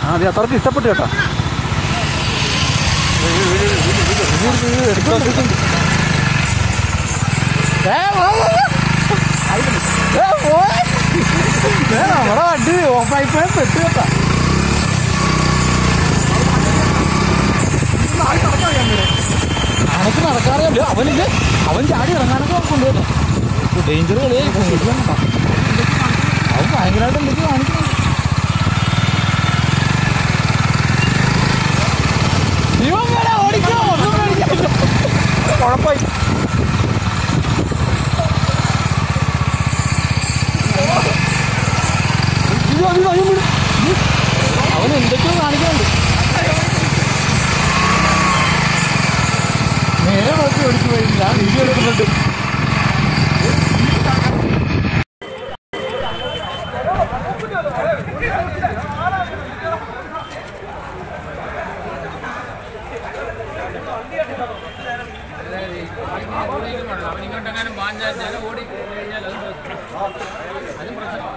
ആ അതെ അത്രയ്ക്ക് ഇഷ്ടപ്പെട്ടു കേട്ടോ എടുത്തോണ്ട് എടുത്തോണ്ട്. ഏ, വാ, വാ, വാ. ഏ, പോയെ. ഏ, നമ്മുടെ വണ്ടി ഓഫായി പോയ പെട്ട് കേട്ടാ അനക്ക് നടക്കാറില്ല അവനിത് അവൻ ചാടി ഇറങ്ങാനൊക്കെ കൊണ്ടുവന്നു ഡേഞ്ചർ കളിയായി ഇപ്പൊ ശരിയാണ് കേട്ടോ. അവൻ ഭയങ്കരമായിട്ട് എന്തൊക്കെ കാണിക്കുന്നു ഇവൻ വേണേ ഓടിക്കോ ഒന്നും പേടിക്കാനില്ല. കുഴപ്പമായി അയ്യോ, അയ്യോ, അയ്യോ, വിട്. അവൻ എന്തൊക്കെയോ കാണിക്കുന്നുണ്ട് നേരെ നോക്കി ഓടിച്ചു പോയി ഞാൻ വീഡിയോ എടുക്കുന്നുണ്ട് അവനിങ്ങോട്ടെങ്ങാനും പാഞ്ഞാൽ ഓടി കഴിഞ്ഞാൽ അത് അതും പ്രശ്നം